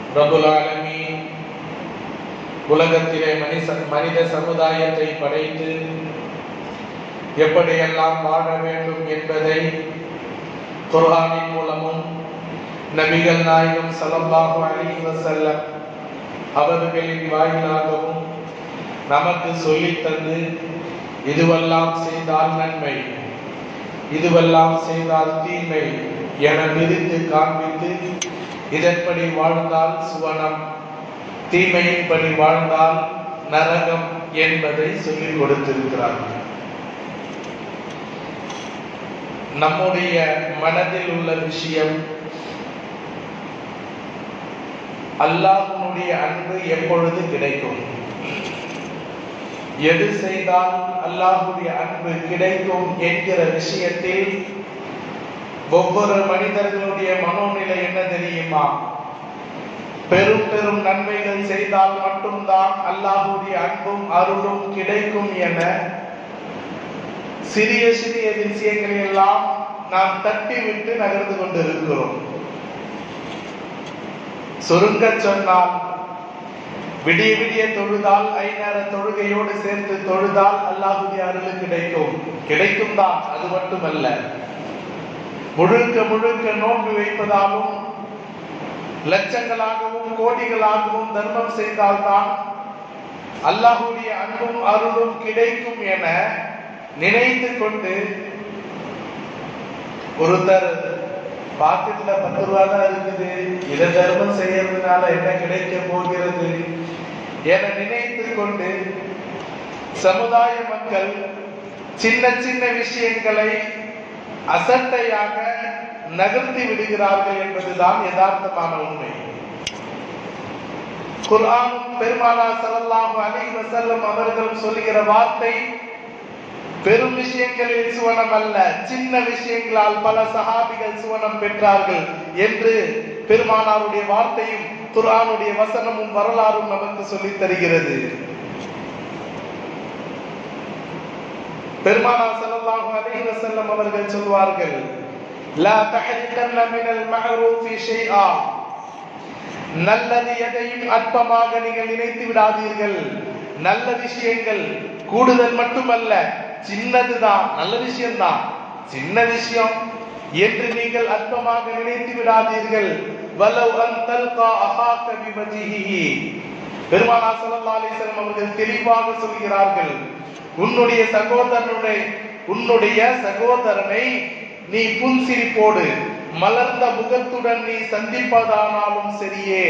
ரபுல் ஆலமீன் உலகத்திலே மனித மனித சமுதாயத்தை படைத்து எப்படியெல்லாம் வாழ வேண்டும் என்பதை குர்ஆனின் மூலமும் நபிகள் நாயகம் ஸல்லல்லாஹு அலைஹி வஸல்லம் அவர்களின் வாயிலாகவும் நமக்கு சொல்லித் தந்து இதுவெல்லாம் செய்தால் நன்மை இதுவெல்லாம் செய்தால் தீமை என விரித்து காண்பித்து இதன்படி வாழ்ந்தால் சுவனம் தீமையின்படி வாழ்ந்தால் நரகம் என்பதை சொல்லிக் கொடுத்திருக்கிறார் நம்முடைய மனதில் உள்ள விஷயம் அல்லாஹ்வுடைய அன்பு எப்பொழுது கிடைக்கும் எது செய்தால் அல்லாஹ்வுடைய அன்பு கிடைக்கும் என்கிற விஷயத்தில் ஒவ்வொரு மனிதர்களுடைய மனோநிலை என்ன தெரியுமா பெரும் பெரும் நன்மைகள் செய்தால் மட்டும்தான் அல்லாஹ்வுடைய அன்பும் அருளும் கிடைக்கும் என சிறிய சிறிய விஷயங்களை எல்லாம் நாம் தட்டி விட்டு நகர்ந்து கொண்டிருக்கிறோம் சுருங்க சொன்னால் விடிய விடிய தொழுதால் ஐநேர தொழுகையோடு சேர்த்து தொழுதால் அல்லாஹுடைய அருள் கிடைக்கும் கிடைக்கும் தான் அது மட்டுமல்ல முழுக்க முழுக்க நோன்பு வைப்பதாலும் லட்சங்களாகவும் கோடிகளாகவும் தர்மம் செய்தால்தான் அல்லாஹுடைய அன்பும் அருளும் கிடைக்கும் என நினைத்து கொண்டு ஒருத்தர் பாக்கெட்ல பத்து ரூபா தான் இருக்குது இதை தர்மம் செய்யறதுனால என்ன கிடைக்க போகிறது என நினைத்து கொண்டு சமுதாய மக்கள் சின்ன சின்ன விஷயங்களை அசட்டையாக நகர்த்தி விடுகிறார்கள் என்பதுதான் யதார்த்தமான உண்மை குர்ஆனும் பெருமானா ஸல்லல்லாஹு அலைஹி வஸல்லம் அவர்கள் சொல்லுகிற வார்த்தை பெரும் விஷயங்களில் சுவனம் அல்ல சின்ன விஷயங்களால் பல சஹாபிகள் சுவனம் பெற்றார்கள் என்று பெருமானாருடைய வார்த்தையும் குர்ஆனுடைய வசனமும் வரலாறும் நமக்கு சொல்லித் தருகிறது பெருமானார் ஸல்லல்லாஹு அலைஹி வஸல்லம் அவர்கள் சொல்வார்கள் லா தஹரிகன்ன மினல் மஅரூஃபி ஷைஆ நல்லது எதையும் அற்பமாக நீங்கள் நினைத்து விடாதீர்கள் நல்ல விஷயங்கள் கூடுதல் மட்டுமல்ல சின்னதுதான் நல்ல விஷயம்தான் சின்ன விஷயம் என்று நீங்கள் அற்பமாக நினைத்து விடாதீர்கள் வலவ் அன் தல்கா அஹாக்க பிவஜிஹிஹி பெருமானா ஸல்லல்லாஹு அலைஹி வஸல்லம் அவர்கள் தெளிவாக சொல்கிறார்கள் உன்னுடைய சகோதரனுடைய உன்னுடைய சகோதரனை நீ புன்சிரிப்போடு மலர்ந்த முகத்துடன் நீ சந்திப்பதானாலும் சரியே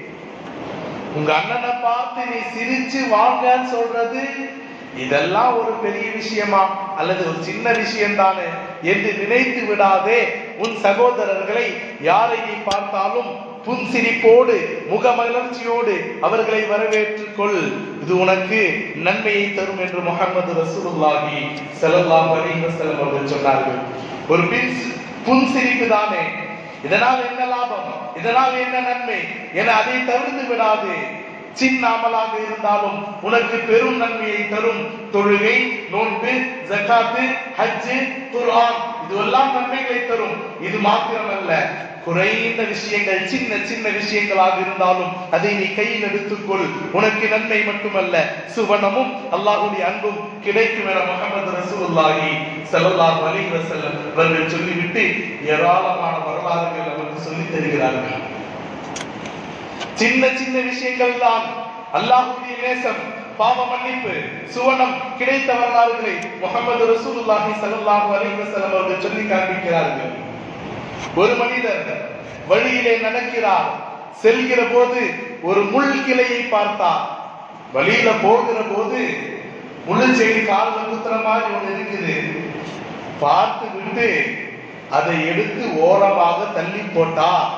உங்க அண்ணனை பார்த்து நீ சிரிச்சு வாங்கன்னு சொல்றது இதெல்லாம் ஒரு பெரிய விஷயமா அல்லது ஒரு சின்ன விஷயம் தானே என்று நினைத்து விடாதே உன் சகோதரர்களை யாரை நீ பார்த்தாலும் புன்சிரிப்போடு முகமலர்ச்சியோடு அவர்களை வரவேற்றுக் கொள் இது உனக்கு நன்மையை தரும் என்று முகமது ரசூலுல்லாஹி ஸல்லல்லாஹு அலைஹி வஸல்லம் அவர்கள் சொன்னார்கள் ஒரு பின் புன்சிரிப்பு தானே இதனால் என்ன லாபம் இதனால் என்ன நன்மை என அதை தவிர்த்து விடாது சின்ன அமலாக இருந்தாலும் உனக்கு பெரும் நன்மையை தரும் தொழுகை நோன்பு ஜகாத்து ஹஜ்ஜு குர்ஆன் இதுவெல்லாம் நன்மைகளை தரும் இது மாத்திரமல்ல குறைந்த விஷயங்கள் சின்ன சின்ன விஷயங்களாக இருந்தாலும் அதை நீ கையில் எடுத்துக்கொள் உனக்கு நன்மை மட்டுமல்ல சுவனமும் அல்லாஹ்வுடைய அன்பும் கிடைக்கும் என முகமது ரசூலுல்லாஹி ஸல்லல்லாஹு அலைஹி வஸல்லம் அவர்கள் சொல்லிவிட்டு ஏராளமான வரலாறுகள் நமக்கு சொல்லித் தருகிறார்கள் சின்ன சின்ன விஷயங்கள் தான் அல்லாஹ்வுடைய நேசம் பாவ மன்னிப்பு சுவனம் கிடைத்த வரலாறுகளை முகமது ரசூலுல்லாஹி ஸல்லல்லாஹு அலைஹி வஸல்லம் அவர்கள் சொல்லி காண்பிக்கிறார்கள் ஒரு மனிதர் வழியிலே நடக்கிறார் செல்கிற போது ஒரு முள் கிளையை பார்த்தார் வழியில போகிற போது முள்ளு செடி காலில் குத்துற மாதிரி ஒண்ணு இருக்குது பார்த்து விட்டு அதை எடுத்து ஓரமாக தள்ளி போட்டார்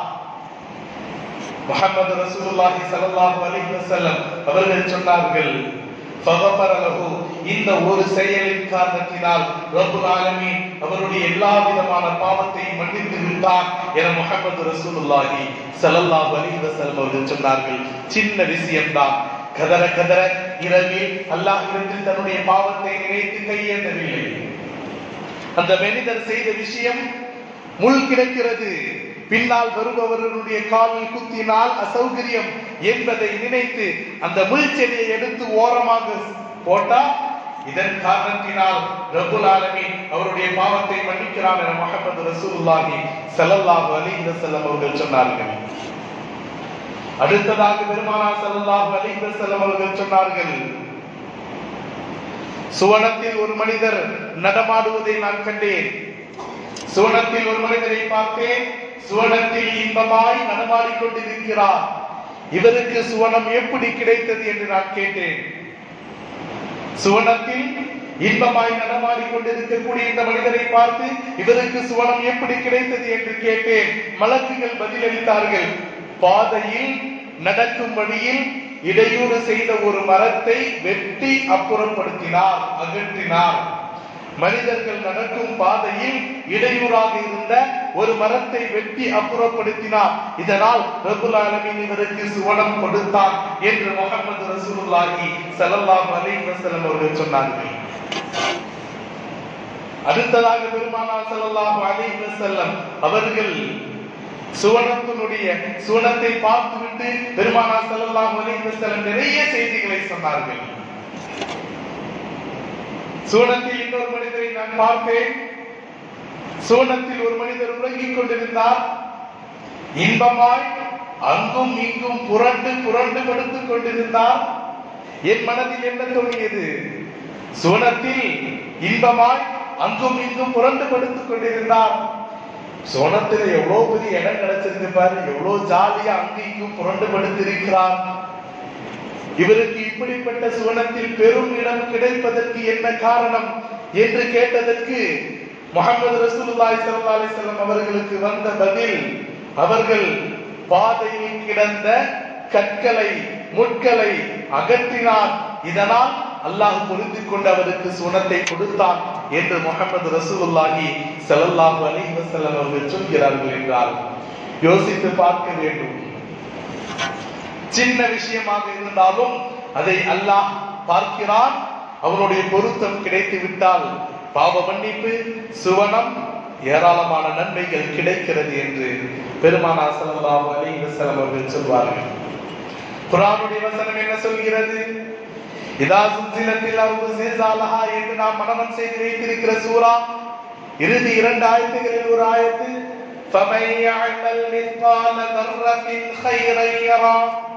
முஹம்மது ரசூலுல்லாஹி ஸல்லல்லாஹு அலைஹி வஸல்லம் அவர்கள் சொன்னார்கள் ஃபகஃபர லஹு இந்த ஒரு செயலின் காரணத்தினால் ரப்புல் ஆலமீன் அவருடைய எல்லா விதமான பாவத்தையும் மன்னித்து விட்டார் என முஹம்மது ரசூலுல்லாஹி ஸல்லல்லாஹு அலைஹி வஸல்லம் அவர்கள் சொன்னார்கள் சின்ன விஷயம்தான் கதற கதற இரவில் அல்லாஹ்விடத்தில் தன்னுடைய பாவத்தை நினைத்து கையேந்தவில்லை அந்த மனிதர் செய்த விஷயம் முள் கிடக்கிறது பின்னால் வருபவர்களுடைய காலில் குத்தினால் அசௌகரியம் என்பதை நினைத்து அந்த முள்செடியை எடுத்து ஓரமாக போட்டா இதன் காரணத்தினால் ரபுல் ஆலமீன் அவருடைய பாவத்தை மன்னிக்கிறான் என முகமது ரசூலுல்லாஹி ஸல்லல்லாஹு அலைஹி வஸல்லம் அவர்கள் சொன்னார்கள் அடுத்ததாக பெருமானா ஸல்லல்லாஹு அலைஹி வஸல்லம் அவர்கள் சொன்னார்கள் சுவனத்தில் ஒரு மனிதர் நடமாடுவதை நான் கண்டேன் சுவனத்தில் ஒரு மனிதரை பார்த்தேன் சுவனத்தில் இன்பமாய் நடமாடிக் கொண்டிருக்கிறார் இவருக்கு சுவனம் எப்படி கிடைத்தது என்று நான் கேட்டேன் சுவனத்தில் இன்பமாய் நடமாடிக் கொண்டிருக்கக்கூடிய இந்த மனிதரை பார்த்து இவருக்கு சுவனம் எப்படி கிடைத்தது என்று கேட்டேன் மலக்குகள் பதிலளித்தார்கள் பாதையில் நடக்கும் வழியில் இடையூறு செய்த ஒரு மரத்தை வெட்டி அப்புறப்படுத்தினார் அகற்றினார் மனிதர்கள் நடக்கும் பாதையில் இடையூறாக இருந்த ஒரு மரத்தை வெட்டி அப்புறப்படுத்தினார் இதனால் ரபுல் ஆலமீன் இவருக்கு சுவனம் கொடுத்தான் என்று முகமது ரசூலுல்லாஹி ஸல்லல்லாஹு அலைஹி வஸல்லம் அவர்கள் சொன்னார்கள் அடுத்ததாக பெருமானார் ஸல்லல்லாஹு அலைஹி வஸல்லம் அவர்கள் சுவனத்தினுடைய சுவனத்தை பார்த்துவிட்டு பெருமானார் ஸல்லல்லாஹு அலைஹி வஸல்லம் நிறைய செய்திகளை சொன்னார்கள் சுவனத்தில் இன்னொரு மனிதரை நான் பார்த்தேன் சுவனத்தில் ஒரு மனிதர் உறங்கிக் கொண்டிருந்தார் இன்பமாய் அங்கும் இங்கும் புரண்டு புரண்டு படுத்துக் கொண்டிருந்தார் என் மனதில் என்ன தோணியது சுவனத்தில் இன்பமாய் அங்கும் இங்கும் புரண்டு படுத்துக் கொண்டிருந்தார் சோனத்துல எவ்வளவு பெரிய இடம் கிடைச்சிருக்கு பாரு எவ்வளவு ஜாலியா அங்கு இங்கும் புரண்டு படுத்திருக்கிறார் இவருக்கு இப்படிப்பட்ட சுவனத்தில் பெரும் இடம் கிடைப்பதற்கு என்ன காரணம் என்று கேட்டதற்கு முகமது ரசூலுல்லாஹி ஸல்லல்லாஹு அலைஹி வஸல்லம் அவர்களுக்கு வந்த பதில் அவர்கள் பாதையில் கிடந்த கற்களை முட்களை அகற்றினார் இதனால் அல்லாஹ் புரிந்து கொண்டு அவருக்கு சுனத்தை கொடுத்தான் என்று முகமது ரசூலுல்லாஹி ஸல்லல்லாஹு அலைஹி வஸல்லம் அவர்கள் சொல்கிறார்கள் என்றால் யோசித்து பார்க்க வேண்டும் சின்ன விஷயமாக இருந்தாலும் அதை அல்லாஹ் பார்க்கிறான் அவனுடைய பொருத்தம் கிடைத்து விட்டால் பாவ மன்னிப்பு சுவனம் ஏராளமான நன்மைகள் கிடைக்கிறது என்று பெருமானா ஸல்லல்லாஹு அலைஹி வஸல்லம் அவர்கள் சொல்வார்கள் குர்ஆனுடைய வசனம் என்ன சொல்கிறது இதா சுல்சிலத்தில் அர்து ஜில்சாலஹா என்று நாம் மனனம் செய்து வைத்திருக்கிற சூரா இறுதி இரண்டு ஆயத்துகளில் ஒரு ஆயத்து فَمَن يَعْمَلْ مِثْقَالَ ذَرَّةٍ خَيْرًا يَرَهُ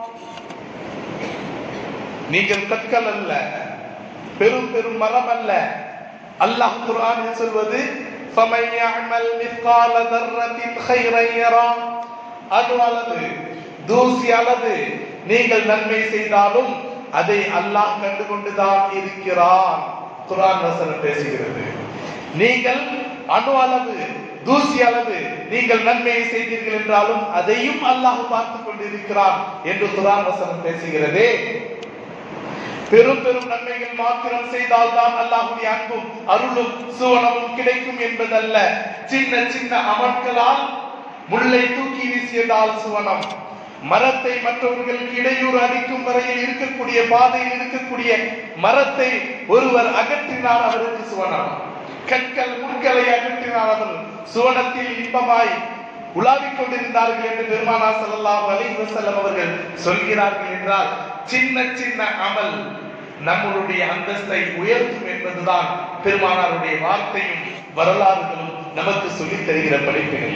நீங்கள் கற்கள் அல்ல பெரும் பெரும் மரம் அல்ல அல்லாஹ் குர்ஆனில் சொல்வது فَمَن يَعْمَلْ مِثْقَالَ ذَرَّةٍ خَيْرًا يَرَهُ அது அளவு தூசி அளவு நீங்கள் நன்மை செய்தாலும் அதை அல்லாஹ் கண்டு கொண்டுதான் இருக்கிறான் குர்ஆன் வசனம் பேசுகிறது நீங்கள் அணு அளவு தூசி அளவு நீங்கள் நன்மையை செய்தீர்கள் என்றாலும் அதையும் அல்லாஹ் பார்த்து கொண்டிருக்கிறான் என்று குர்ஆன் வசனம் பேசுகிறதே பெரும் பெரும் நன்மைகள் மாத்திரம் செய்தால் தான் அல்லாஹுடைய அன்பும் அருளும் சுவனமும் கிடைக்கும் என்பதல்ல சின்ன சின்ன அமல்களால் முல்லை தூக்கி வீசியதால் சுவனம் மரத்தை மற்றவர்களுக்கு இடையூறு அளிக்கும் வரையில் இருக்கக்கூடிய பாதையில் இருக்கக்கூடிய மரத்தை ஒருவர் அகற்றினார் அவருக்கு சுவனம் கற்கள் முட்களை அகற்றினார் அவர் சுவனத்தில் இன்பமாய் உலாவிக் கொண்டிருந்தார்கள் என்று பெருமானா ஸல்லல்லாஹு அலைஹி வஸல்லம் அவர்கள் சொல்கிறார்கள் என்றால் சின்ன சின்ன அமல் நம்மளுடைய அந்தஸ்தை உயர்த்தும் என்பதுதான் பெருமானாருடைய வார்த்தையும் வரலாறுகளும் நமக்கு சொல்லித் தருகிற படிப்பினை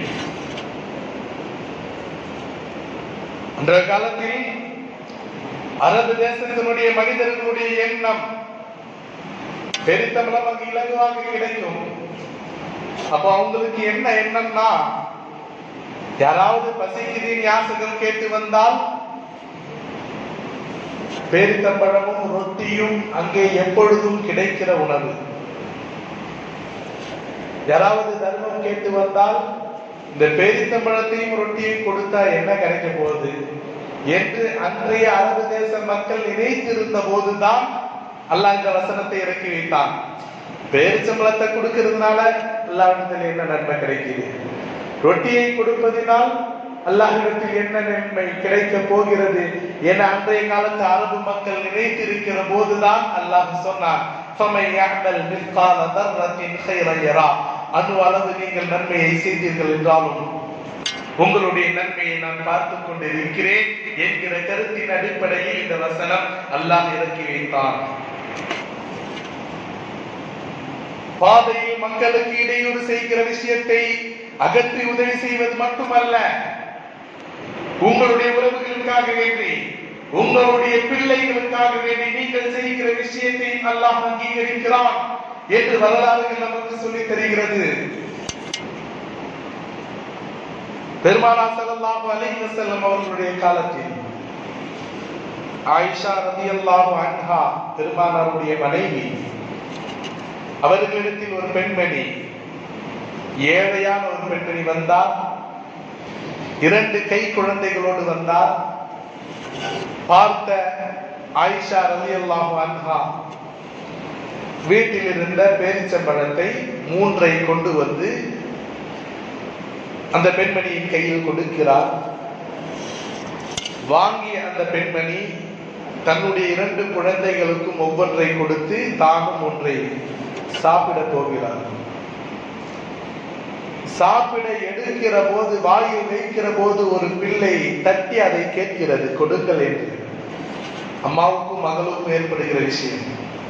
அன்றைய காலத்தில் அரபு தேசத்தினுடைய மனிதர்களுடைய எண்ணம் பெரித்தமிழம் நமக்கு இலகுவாக கிடைக்கும் அப்ப அவங்களுக்கு என்ன எண்ணம்னா யாராவது பசிக்குது யாசகம் கேட்டு வந்தால் பேரித்தம்பழமும் ரொட்டியும் அங்கே எப்பொழுதும் கிடைக்கிற உணவு யாராவது தர்மம் கேட்டு வந்தால் இந்த பேரித்தம்பழத்தையும் ரொட்டியும் கொடுத்தா என்ன கிடைக்க போகுது என்று அன்றைய அரபு தேச மக்கள் நினைத்திருந்த போதுதான் அல்லாஹ் இந்த வசனத்தை இறக்கி வைத்தான் பேரிச்சம்பழத்தை கொடுக்கிறதுனால அல்லாஹிடத்தில் என்ன நன்மை கிடைக்குது ரொட்டியை கொடுப்பதினால் அல்லாஹிடத்தில் என்ன நன்மை கிடைக்க போகிறது என அன்றைய காலத்து அரபு மக்கள் நினைத்திருக்கிற போதுதான் அல்லாஹ் சொன்னான் فَمَن يَعْمَلْ مِثْقَالَ ذَرَّةٍ خَيْرًا يَرَهُ அணு அளவு நீங்கள் நன்மையை செய்தீர்கள் என்றாலும் உங்களுடைய நன்மையை நான் பார்த்துக் கொண்டிருக்கிறேன் என்கிற கருத்தின் அடிப்படையில் இந்த வசனம் அல்லாஹ் இறக்கி வைத்தான் பாதையில் மக்களுக்கு இடையூறு செய்கிற விஷயத்தை அகற்றி உதவி செய்வது மட்டுமல்ல உங்களுடைய உறவுகளுக்காக வேண்டி உங்களுடைய பிள்ளைகளுக்காக வேண்டி நீங்கள் செய்கிற விஷயத்தை அல்லாஹ் அங்கீகரிக்கிறான் என்று வரலாறுகள் நமக்கு சொல்லித் தருகிறது பெருமானா ஸல்லல்லாஹு அலைஹி வஸல்லம் அவர்களுடைய காலத்தில் ஆயிஷா ரலியல்லாஹு அன்ஹா பெருமானாருடைய மனைவி அவர்களிடத்தில் ஒரு பெண்மணி ஏழையான ஒரு பெண்மணி வந்தார் இரண்டு கை குழந்தைகளோடு வந்தார் பார்த்த ஆயிஷா ரலியல்லாஹு அன்ஹா வீட்டில் இருந்த பேரிச்சம்பழத்தை மூன்றை கொண்டு வந்து அந்த பெண்மணியின் கையில் கொடுக்கிறார் வாங்கிய அந்த பெண்மணி தன்னுடைய இரண்டு குழந்தைகளுக்கும் ஒவ்வொன்றை கொடுத்து தானும் ஒன்றை சாப்பிட போகிறார் சாப்பிட எடுக்கிற போது வாயில் வைக்கிற போது ஒரு பிள்ளை தட்டி அதை கேட்கிறது கொடுங்கள் என்று அம்மாவுக்கும் மகளுக்கும் ஏற்படுகிற விஷயம்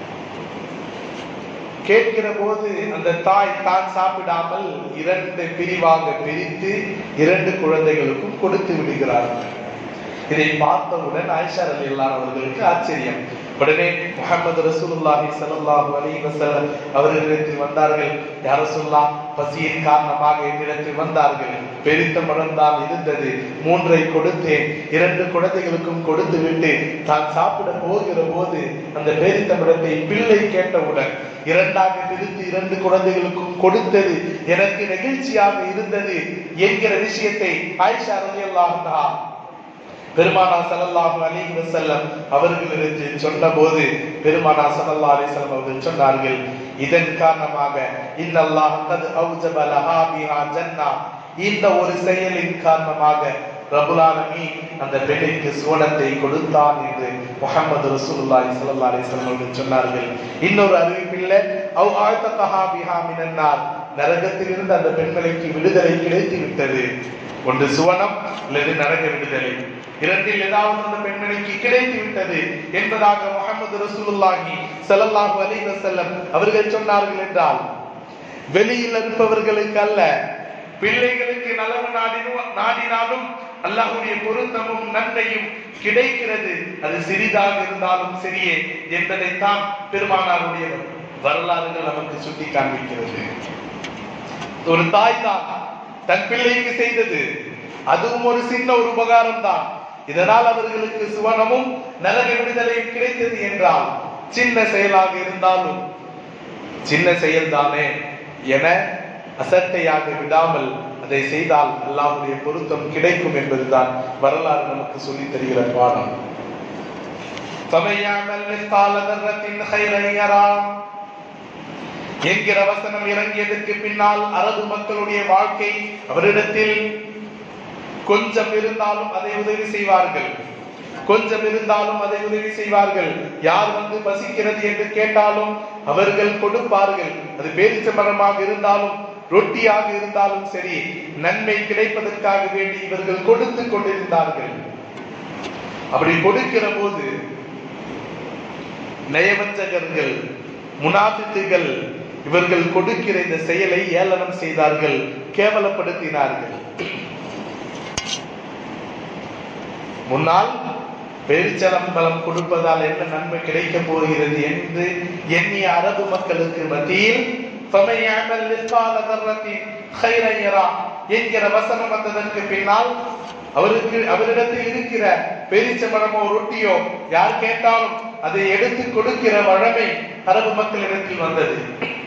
கேட்கிற போது அந்த தாய் தான் சாப்பிடாமல் இரண்டு பிரிவாக பிரித்து இரண்டு குழந்தைகளுக்கும் கொடுத்து விடுகிறார்கள் இதை பார்த்தவுடன் ஆயிஷா ரலியல்லாஹு அவர்களுக்கு ஆச்சரியம் உடனே முகமது ரசூலுல்லாஹி ஸல்லல்லாஹு அலைஹி வஸல்லம் அவர்களிடத்தில் வந்தார்கள் யா ரசூலுல்லாஹ் பசியின் காரணமாக என்னிடத்தில் வந்தார்கள் பெரித்த மரம் இருந்தது மூன்றை கொடுத்தேன் இரண்டு குழந்தைகளுக்கும் கொடுத்து விட்டு தான் சாப்பிட போகிற போது அந்த பெரித்த மரத்தை பிள்ளை கேட்டவுடன் இரண்டாக பிரித்து இரண்டு குழந்தைகளுக்கும் கொடுத்தது எனக்கு நெகிழ்ச்சியாக இருந்தது என்கிற விஷயத்தை ஆயிஷா ரலியல்லாஹு அன்ஹா பெருமானா ஸல்லல்லாஹு அலைஹி வஸல்லம் அவர்களிடத்தில் சொன்னபோது பெருமானா ஸல்லல்லாஹு அலைஹி வஸல்லம் அவர்கள் சொன்னார்கள் இதன் காரணமாக இன்னல்லாஹ் கத் அவ்ஜப லஹா பிஹா ஜன்னா இந்த ஒரு செயலின் காரணமாக ரபுல் ஆலமீன் அந்த பெண்ணிற்கு சுவனத்தை கொடுத்தான் என்று முஹம்மது ரசூலுல்லாஹி ஸல்லல்லாஹு அலைஹி வஸல்லம் அவர்கள் சொன்னார்கள் இன்னொரு அறிவிப்பில் அவ் ஆழ்த்தகஹா பிஹா மினன்னார் நரகத்திலிருந்து அந்த பெண்களுக்கு விடுதலை கிடைத்து விட்டது ஒன்று சுவனம் அல்லது நரக விடுதலை இரண்டில் ஏதாவது அந்த பெண்மணிக்கு கிடைத்து விட்டது என்பதாக முகமது ரசூலுல்லாஹி ஸல்லல்லாஹு அலைஹி வஸல்லம் அவர்கள் சொன்னார்கள் என்றால் வெளியில் இருப்பவர்களுக்கு அல்ல பிள்ளைகளுக்கு நலவு நாடினும் நாடினாலும் அல்லாஹ்வுடைய பொருத்தமும் நன்மையும் கிடைக்கிறது அது சிறிதாக இருந்தாலும் சரியே என்பதைத்தான் பெருமானாருடைய வரலாறுகள் நமக்கு சுட்டி காண்பிக்கிறது ஒரு தாய் தான் தன் பிள்ளைக்கு செய்தது அதுவும் ஒரு சின்ன ஒரு உபகாரம் தான் இதனால் அவர்களுக்கு சுவனமும் நரக விடுதலையும் கிடைத்தது என்றால் சின்ன செயலாக இருந்தாலும் சின்ன செயல்தானே என அசட்டையாக விடாமல் அதை செய்தால் அல்லாஹ்வுடைய பொருத்தம் கிடைக்கும் என்பதுதான் வரலாறு நமக்கு சொல்லித் தருகிற பாடம் فَمَن يَعْمَلْ مِثْقَالَ ذَرَّةٍ خَيْرًا يَرَهُ என்கிற வசனம் இறங்கியதற்கு பின்னால் அரபு மக்களுடைய வாழ்க்கை அவரிடத்தில் கொஞ்சம் இருந்தாலும் அதை உதவி செய்வார்கள் கொஞ்சம் இருந்தாலும் அதை உதவி செய்வார்கள் யார் வந்து பசிக்கிறது என்று கேட்டாலும் அவர்கள் கொடுப்பார்கள் அது பேரிச்ச மரமாக இருந்தாலும் ரொட்டியாக இருந்தாலும் சரி நன்மை கிடைப்பதற்காக வேண்டி இவர்கள் கொடுத்து கொண்டிருந்தார்கள் அப்படி கொடுக்கிற போது நயவஞ்சகர்கள் முனாபித்துகள் இவர்கள் கொடுக்கிற இந்த செயலை ஏளனம் செய்தார்கள் கேவலப்படுத்தினார்கள் முன்னால் பேரிச்சலம் பலம் கொடுப்பதால் என்ன நன்மை கிடைக்கப் போகிறது என்று எண்ணிய அரபு மக்களுக்கு மத்தியில் فَمَن يَعْمَلْ مِثْقَالَ ذَرَّةٍ خَيْرًا يَرَهُ என்கிற வசனம் வந்ததற்கு பின்னால் அவருக்கு அவரிடத்தில் இருக்கிற பேரிச்சம்பழமோ ரொட்டியோ யார் கேட்டாலும் அதை எடுத்து கொடுக்கிற வழமை அரபு மக்களிடத்தில் வந்தது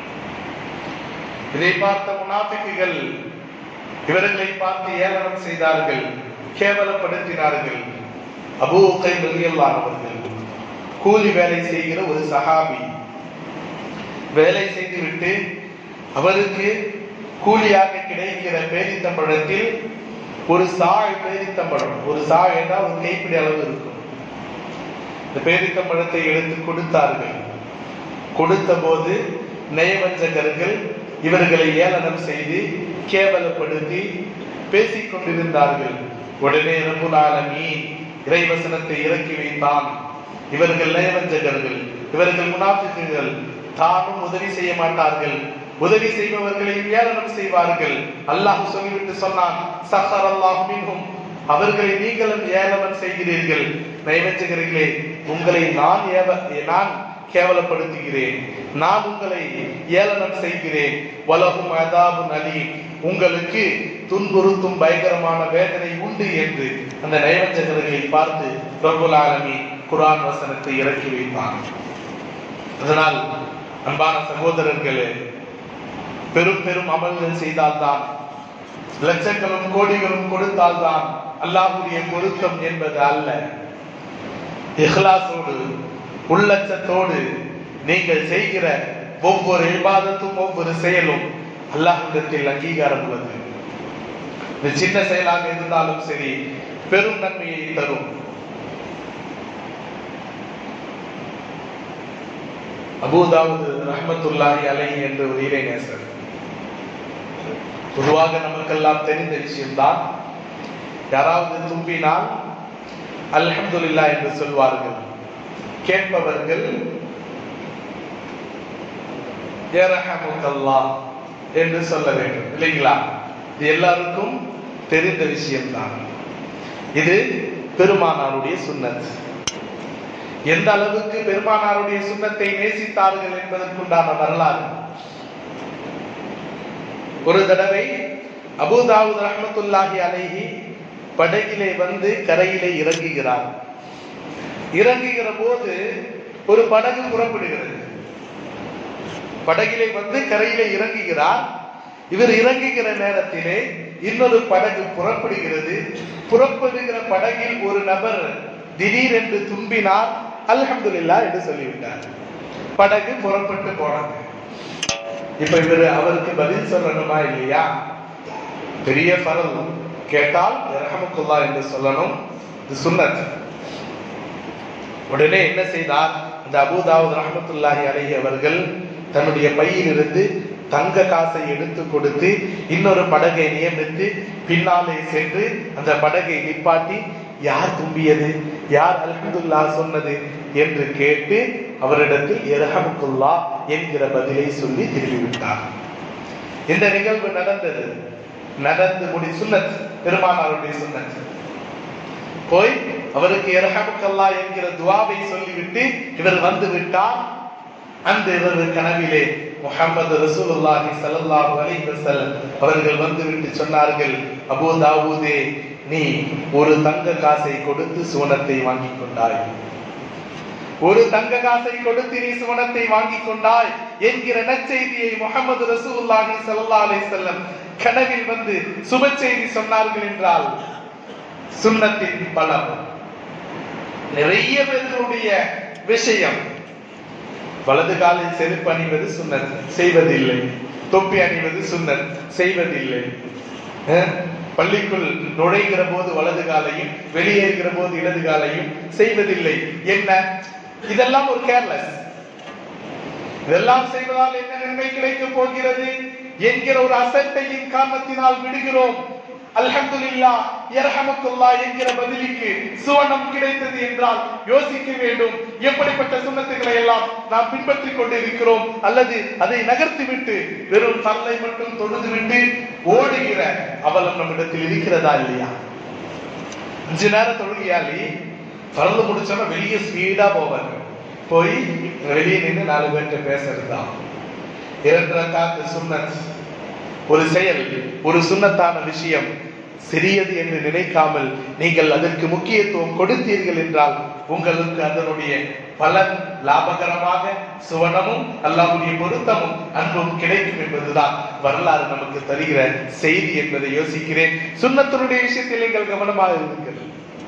இதை பார்த்த முனாஃபிக்குகள் இவர்களை பார்த்து ஏளனம் செய்தார்கள் கேவலப்படுத்தினார்கள் அபூ கைம் ரலியல்லாஹு அவர்கள் கூலி வேலை செய்கிற ஒரு சஹாபி வேலை செய்துவிட்டு அவருக்கு கூலியாக கிடைக்கிற பேரித்தம்பழத்தில் ஒரு சாய் பேரித்தம்பழம் ஒரு சாய் என்றால் ஒரு கைப்பிடி அளவு இருக்கும் இந்த பேரித்தம்பழத்தை எடுத்து கொடுத்தார்கள் கொடுத்த போது நயவஞ்சகர்கள் இவர்களை ஏளனம் செய்து கேவலப்படுத்தி பேசிக் கொண்டிருந்தார்கள் உடனே ரபுல் ஆலமீன் இறைவசனத்தை இறக்கி வைத்தான் இவர்கள் நயவஞ்சகர்கள் இவர்கள் முனாஃபிக்குகள் தானும் உதவி செய்ய மாட்டார்கள் உதவி செய்பவர்களை ஏளனம் செய்வார்கள் அல்லாஹ் சொல்லிவிட்டு சொன்னான் சஹர் அல்லாஹ் மின்ஹும் அவர்களை நீங்களும் ஏளனம் செய்கிறீர்கள் நயவஞ்சகர்களே உங்களை நான் ஏவ நான் கேவலப்படுத்துகிறேன் நான் உங்களை ஏளனம் செய்கிறேன் வலகும் அதாபுன் அலி உங்களுக்கு துன்புறுத்தும் பயங்கரமான வேதனை உண்டு என்று அந்த நயவஞ்சகர்களை பார்த்து ரபுல் ஆலமி குரான் வசனத்தை இறக்கி வைத்தான் அதனால் அன்பான சகோதரர்களே பெரும் பெரும் அமல்கள் செய்தால்தான் லட்சங்களும் கோடிகளும் கொடுத்தால்தான் அல்லாஹுடைய பொருத்தம் என்பது அல்ல இஹ்லாசோடு உள்ளச்சத்தோடு நீங்கள் செய்கிற ஒவ்வொரு இபாதத்தும் ஒவ்வொரு செயலும் அல்லாஹ்விடத்தில் அங்கீகாரம் உள்ளது இது சின்ன செயலாக இருந்தாலும் சரி பெரும் நன்மையை தரும் அபூதாவுது ரஹமத்துல்லாஹி அலை என்று ஒரு இறைநேசர் பொதுவாக நமக்கெல்லாம் தெரிந்த விஷயம்தான் யாராவது தும்பினால் அல்ஹம்துலில்லா என்று சொல்வார்கள் கேட்பவர்கள் "யர்ஹமுக்கல்லாஹ்" என்று சொல்ல வேண்டும் இல்லைங்களா இது எல்லாருக்கும் தெரிந்த விஷயம்தான் இது பெருமானாருடைய சுன்னத் எந்த அளவுக்கு பெருமானாருடைய சுண்ணத்தை நேசித்தார்கள் என்பதற்குண்டான வரலாறு ஒரு தடவை அபூதாவுத் ரஹமத்துல்லாஹி அலைஹி படகிலே வந்து கரையிலே இறங்குகிறார் இறங்குகிற போது ஒரு படகு புறப்படுகிறது படகிலே வந்து கரையிலே இறங்குகிறார் இவர் இறங்குகிற நேரத்திலே இன்னொரு படகு புறப்படுகிறது புறப்படுகிற படகில் ஒரு நபர் திடீரென்று தும்பினார் அல்ஹம்துலில்லா என்று சொல்லிவிட்டார் படகு புறப்பட்டு போனது இப்ப இவர் அவருக்கு பதில் சொல்லணுமா இல்லையா பெரிய பரல் கேட்டால் ரஹமத்துல்லா என்று சொல்லணும் இது சுன்னத் உடனே என்ன செய்தார் இந்த அபூதாவுத் ரஹமத்துல்லாஹி அலைஹி அவர்கள் தன்னுடைய பையிலிருந்து தங்க காசை எடுத்து கொடுத்து இன்னொரு படகை நியமித்து பின்னாலே சென்று அந்த படகை நிப்பாட்டி யார் தும்பியது யார் அல்ஹம்துல்லா சொன்னது என்று கேட்டு அவரிடத்தில் இரஹமுக்குல்லா என்கிற பதிலை சொல்லி திரும்பிவிட்டார் இந்த நிகழ்வு நடந்தது நடந்து முடி சுன்னத் பெருமானாருடைய சுன்னத் போய் அவருக்கு இரஹமுக்கல்லா என்கிற துவாவை சொல்லிவிட்டு இவர் வந்து விட்டார் அந்த இவர் கனவிலே முஹம்மது ரசூலுல்லாஹி ஸல்லல்லாஹு அலைஹி வஸல்லம் அவர்கள் வந்து விட்டு சொன்னார்கள் அபூ தாவூதே நீ ஒரு தங்க காசை கொடுத்து சுவனத்தை வாங்கிக் கொண்டாய் ஒரு தங்க காசை கொடுத்து நீ சுவனத்தை வாங்கிக் கொண்டாய் என்கிற நற்செய்தியை முகமது ரசூலுல்லாஹி ஸல்லல்லாஹு அலைஹி வஸல்லம் கனவில் வந்து சுப செய்தி சொன்னார்கள் என்றால் சுன்னத்தின் பலம் நிறைய பேர்களுடைய விஷயம் வலது காலில் செருப்பு அணிவது சுன்னத் செய்வதில்லை தொப்பி அணிவது சுன்னத் செய்வதில்லை அஹ், பள்ளிக்குள் நுழைகிற போது வலது காலையும் வெளியேறுகிற போது இடது காலையும் செய்வதில்லை என்ன இதெல்லாம் ஒரு கேர்லெஸ் இதெல்லாம் செய்வதால் என்ன நன்மை கிடைக்கப் போகிறது என்கிற ஒரு அசட்டையின் காரணத்தினால் விடுகிறோம் அல்ஹம்துலில்லா யர்ஹமுக்குல்லா என்கிற பதிலுக்கு சுவனம் கிடைத்தது என்றால் யோசிக்க வேண்டும் எப்படிப்பட்ட சுண்ணத்துக்களை எல்லாம் நாம் பின்பற்றிக் கொண்டிருக்கிறோம் அல்லது அதை நகர்த்தி விட்டு வெறும் தல்லை மட்டும் தொழுது விட்டு ஓடுகிற அவலம் நம்மிடத்தில் இருக்கிறதா இல்லையா அஞ்சு நேரம் தொழுகையாளி பறந்து முடிச்சோன்னா வெளியே ஸ்பீடா போவாங்க போய் வெளியே நின்று நாலு பேர்கிட்ட பேசுறதா இரண்டு ரக்காத்து சுன்னத் ஒரு செயல் ஒரு சுன்னத்தான விஷயம் சிறியது என்று நினைக்காமல் நீங்கள் அதற்கு முக்கியத்துவம் கொடுத்தீர்கள் என்றால் உங்களுக்கு அதனுடைய பலன் லாபகரமாக சுவனமும் அல்லாஹ்வுடைய பொருத்தமும் அன்பும் கிடைக்கும் என்பதுதான் வரலாறு நமக்கு தருகிற செய்தி என்பதை யோசிக்கிறேன் சுன்னத்தினுடைய விஷயத்தில் நீங்கள் கவனமாக இருங்கள்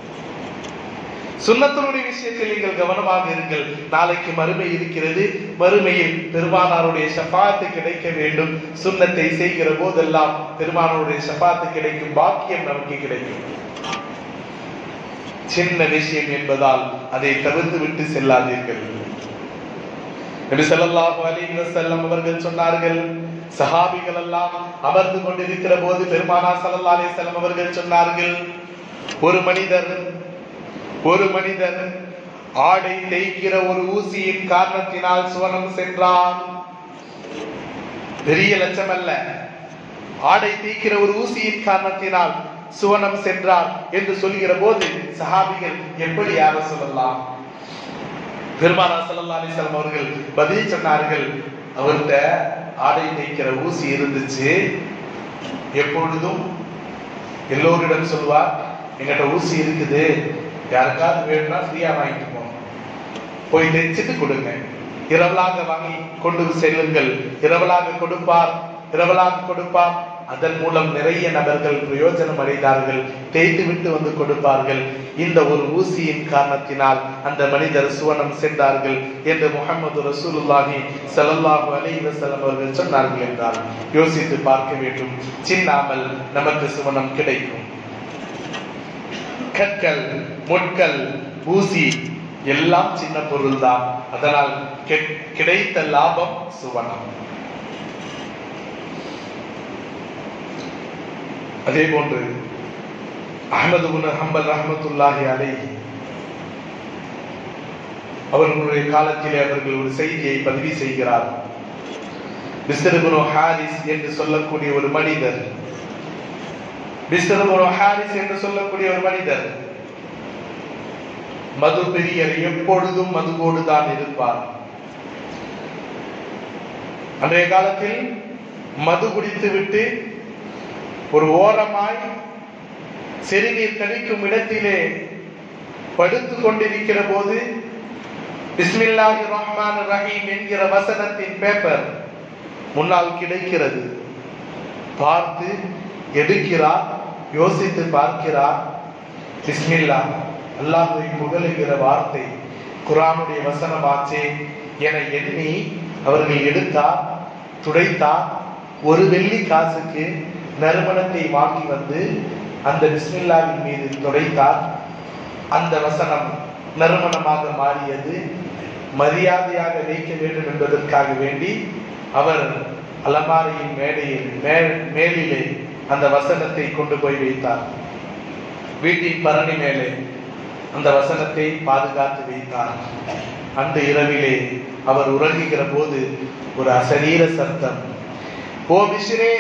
சுன்னத்தினுடைய விஷயத்தில் நீங்கள் கவனமாக இருங்கள் நாளைக்கு மறுமை இருக்கிறது மறுமையில் பெருமானாருடைய ஷஃபாத்து கிடைக்க வேண்டும் சுன்னத்தை செய்கிற போதெல்லாம் பெருமானாருடைய ஷஃபாத்து கிடைக்கும் பாக்கியம் நமக்கு கிடைக்கும் சின்ன விஷயம் என்பதால் அதை தவிர்த்து விட்டு செல்லாதீர்கள் நபி ஸல்லல்லாஹு அலைஹி வஸல்லம் அவர்கள் சொன்னார்கள் சஹாபிகள் எல்லாம் அமர்ந்து கொண்டிருக்கிற போது பெருமானா ஸல்லல்லாஹு அலைஹி வஸல்லம் அவர்கள் சொன்னார்கள் ஒரு மனிதர் ஒரு மனிதர் ஆடை தேய்க்கிற ஒரு ஊசியின் காரணத்தினால் சுவனம் சென்றார் பெரிய லட்சம் அல்ல ஆடை தேய்க்கிற ஒரு ஊசியின் காரணத்தினால் சுவனம் சென்றார் என்று சொல்கிற போது சஹாபிகள் எப்படி யார சொல்லலாம் பெருமானா ஸல்லல்லாஹு அலைஹி வஸல்லம் அவர்கள் பதில் சொன்னார்கள் அவர்கிட்ட ஆடை தேய்க்கிற ஊசி இருந்துச்சு எப்பொழுதும் எல்லோரிடம் சொல்வார் எங்கிட்ட ஊசி இருக்குது யாருக்காவது வேணும்னா ஃப்ரீயா வாங்கிட்டு போங்க போய் தைச்சிட்டு கொடுங்க இரவலாக வாங்கி கொண்டு செல்லுங்கள் இரவலாக கொடுப்பார் இரவலாக கொடுப்பார் அதன் மூலம் நிறைய நபர்கள் பிரயோஜனம் அடைந்தார்கள் தேய்த்து விட்டு வந்து கொடுப்பார்கள் இந்த ஒரு ஊசியின் காரணத்தினால் அந்த மனிதர் சுவனம் சென்றார்கள் என்று முகமது ரசூலுல்லாஹி ஸல்லல்லாஹு அலைஹி வஸல்லம் அவர்கள் சொன்னார்கள் என்றால் யோசித்து பார்க்க வேண்டும் சின்னாமல் நமக்கு சுவனம் கிடைக்கும் கற்கள் முட்கள் ஊசி எல்லாம் சின்ன பொருள் தான் அதனால் கெ- கிடைத்த லாபம் சுவனம் அதே போன்று அஹமது குன் ஹம்பல் ரஹமத்துல்லாஹி அலைஹி அவர்களுடைய காலத்திலே அவர்கள் ஒரு செய்தியை பதிவு செய்கிறார் பிஸ்தருபுனு ஹாரிஸ் என்று சொல்லக்கூடிய ஒரு மனிதர் பிஸ்தருபுனு ஹாரிஸ் என்று சொல்லக்கூடிய ஒரு மனிதர் மது பெரியர் எப்பொழுதும் மதுவோடு தான் இருப்பார் அன்றைய காலத்தில் மது குடித்து விட்டு ஒரு ஓரமாய் சிறுநீர் கழிக்கும் இடத்திலே படுத்துக் கொண்டிருக்கிற போது பிஸ்மில்லாஹி ரஹ்மான் ரஹீம் என்கிற வசனத்தின் பேப்பர் முன்னால் கிடைக்கிறது பார்த்து எடுக்கிறார் யோசித்து பார்க்கிறார் பிஸ்மில்லா அல்லாஹ்வை புகழுகிற வார்த்தை குர்ஆனுடைய வசனமாச்சே என எண்ணி அவர்கள் எடுத்தார் துடைத்தார் ஒரு வெள்ளி காசுக்கு நறுமணத்தை வாங்கி வந்து அந்த பிஸ்மில்லாவின் மீது துடைத்தார் அந்த வசனம் நறுமணமாக மாறியது மரியாதையாக வைக்க வேண்டும் என்பதற்காக வேண்டி அவர் அலமாரியின் மேடையில் மே- மேலிலே அந்த வசனத்தை கொண்டு போய் வைத்தார் வீட்டின் பரணி மேலே அந்த வசனத்தை பாதுகாத்து வைத்தார் அந்த இரவிலே அவர் உறங்குகிற போது ஒரு அசரீர சத்தம் ஓ பிஷிரே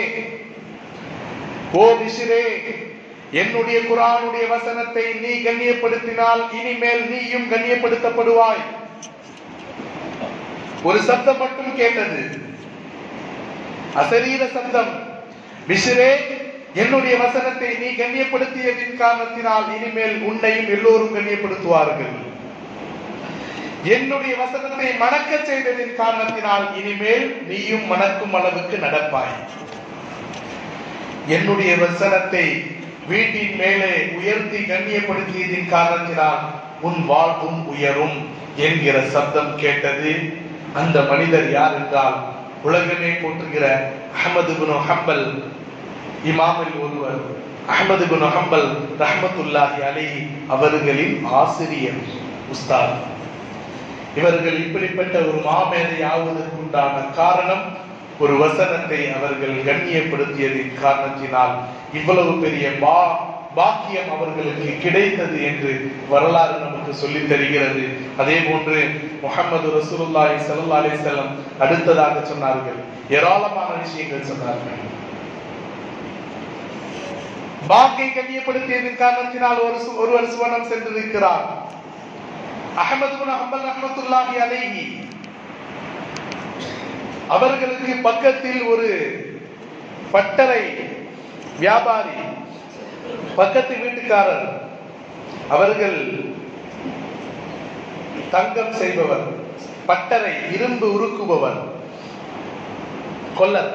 ஓ பிஷிரே என்னுடைய குரானுடைய வசனத்தை நீ கண்ணியப்படுத்தினால் இனிமேல் நீயும் கண்ணியப்படுத்தப்படுவாய் ஒரு சத்தம் மட்டும் கேட்டது அசரீர சத்தம் பிஷிரே என்னுடைய வசனத்தை நீ கண்ணியப்படுத்தியதின் காரணத்தினால் இனிமேல் உன்னையும் எல்லோரும் கண்ணியப்படுத்துவார்கள் என்னுடைய வசனத்தை மணக்க செய்ததின் காரணத்தினால் இனிமேல் நீயும் மணக்கும் அளவுக்கு நடப்பாய் என்னுடைய வசனத்தை வீட்டின் மேலே உயர்த்தி கண்ணியப்படுத்தியதின் காரணத்தினால் உன் வாழ்வும் உயரும் என்கிற சப்தம் கேட்டது அந்த மனிதர் யார் என்றால் உலகமே போற்றுகிற அஹமது குனு ஹம்பல் இமாமில் ஒருவர் அஹமது குனு ஹம்பல் ரஹமத்துல்லாஹி அலைஹி அவர்களின் ஆசிரியர் உஸ்தாத் இவர்கள் இப்படிப்பட்ட ஒரு மாமேதை ஆவதற்குண்டான காரணம் ஒரு வசனத்தை அவர்கள் கண்ணியப்படுத்தியதின் காரணத்தினால் இவ்வளவு பெரிய பா பாக்கியம் அவர்களுக்கு கிடைத்தது என்று வரலாறு நமக்கு சொல்லித் தருகிறது அதே போன்று முகமது ரசூலுல்லாஹி ஸல்லல்லாஹு அலைஹி வஸல்லம் அடுத்ததாக சொன்னார்கள் ஏராளமான விஷயங்கள் சொன்னார்கள் பாக்கை கண்ணியப்படுத்தியதின் காரணத்தினால் ஒரு சு- ஒருவர் சுவனம் சென்றிருக்கிறார் அஹமது குன் ஹம்பல் ரஹ்மத்துல்லாஹி அலைஹி அவர்களுக்கு பக்கத்தில் ஒரு பட்டறை வியாபாரி பக்கத்து வீட்டுக்காரர் அவர்கள் தங்கம் செய்பவர் பட்டறை இரும்பு உருக்குபவர் கொல்லர்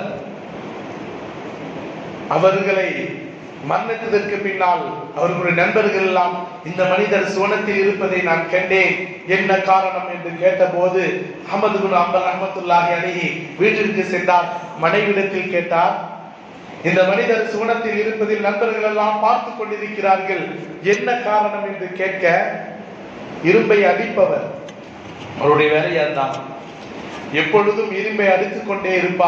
அவர்களை மரணத்திற்கு பின்னால் அவர்களுடைய நண்பர்கள் எல்லாம் இந்த மனிதர் சுவனத்தில் இருப்பதை நான் கண்டேன் என்ன காரணம் என்று கேட்டபோது அஹமது குன் அம்பல் அஹமத்துல்லாஹி அலைஹி வீட்டிற்கு சென்றார் மனைவிடத்தில் கேட்டார் இந்த மனிதர் சுவனத்தில் இருப்பதில் நண்பர்கள் எல்லாம் பார்த்து கொண்டிருக்கிறார்கள் என்ன காரணம் என்று கேட்க இரும்பை அடிப்பவர் அவருடைய வேலையார் தான் எப்பொழுதும் இரும்பை அடித்துக் கொண்டே இருப்பார்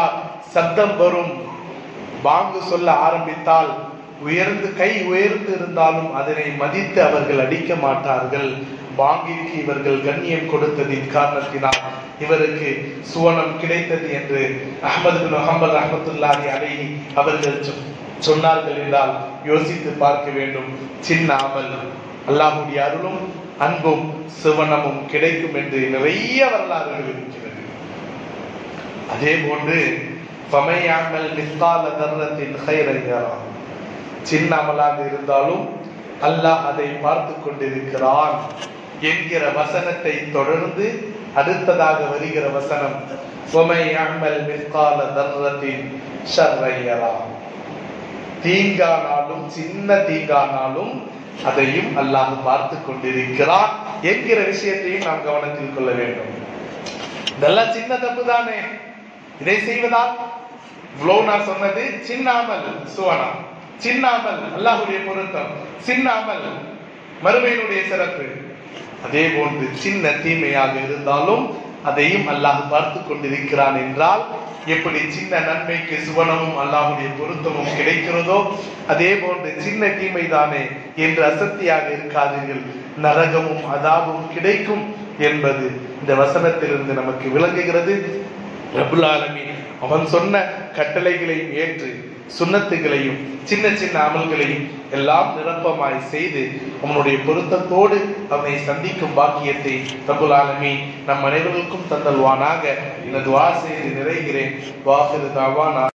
சப்தம் வரும் பாங்கு சொல்ல ஆரம்பித்தால் உயர்ந்து கை உயர்ந்து இருந்தாலும் அதனை மதித்து அவர்கள் அடிக்க மாட்டார்கள் பாங்கிற்கு இவர்கள் கண்ணியம் கொடுத்ததின் காரணத்தினால் இவருக்கு சுவனம் கிடைத்தது என்று அஹமது பின் முகமது ரஹமத்துல்லாஹி அலைஹி அவர்கள் சொ- சொன்னார்கள் என்றால் யோசித்து பார்க்க வேண்டும் சின்ன அமல் அல்லாஹ்வுடைய அருளும் அன்பும் சுவனமும் கிடைக்கும் என்று நிறைய வரலாறுகள் இருக்கிறது அதே போன்று ஃபமையாமல் மிஸ்கால தர்ரத்தின் ஹைரன் யரா சின்ன அமலாக இருந்தாலும் அல்லாஹ் அதை பார்த்து கொண்டிருக்கிறான் என்கிற வசனத்தை தொடர்ந்து அடுத்ததாக வருகிற வசனம் ஃபமையாமல் மிஸ்கால தர்ரத்தின் ஷர்ரன் யரா தீங்கானாலும் சின்ன தீங்கானாலும் அதையும் அல்லாஹ் பார்த்து கொண்டிருக்கிறான் என்கிற விஷயத்தையும் நாம் கவனத்தில் கொள்ள வேண்டும் இதெல்லாம் சின்ன தப்பு தானே இதை செய்வதால் இவ்வளவு நான் சொன்னது சின்னாமல் சுவனா சின்னாமல் அல்லாஹுடைய பொருத்தம் சின்னாமல் மறுமையினுடைய சிறப்பு அதே போன்று சின்ன தீமையாக இருந்தாலும் அதையும் அல்லாஹ் பார்த்து கொண்டிருக்கிறான் என்றால் எப்படி சின்ன நன்மைக்கு சுவனமும் அல்லாஹுடைய பொருத்தமும் கிடைக்கிறதோ அதே போன்று சின்ன தீமை தானே என்று அசத்தியாக இருக்காதீர்கள் நரகமும் அதாபும் கிடைக்கும் என்பது இந்த வசனத்திலிருந்து நமக்கு விளங்குகிறது ரபுல் ஆலமீன் அவன் சொன்ன கட்டளைகளையும் ஏற்று சுன்னத்துகளையும் சின்ன சின்ன அமல்களையும் எல்லாம் நிரப்பமாய் செய்து அவனுடைய பொருத்தத்தோடு அவனை சந்திக்கும் பாக்கியத்தை ரபுல் ஆலமீன் நம் அனைவருக்கும் தந்தல்வானாக எனது வா செய்து நிறைகிறேன் வாசிறு தாவானா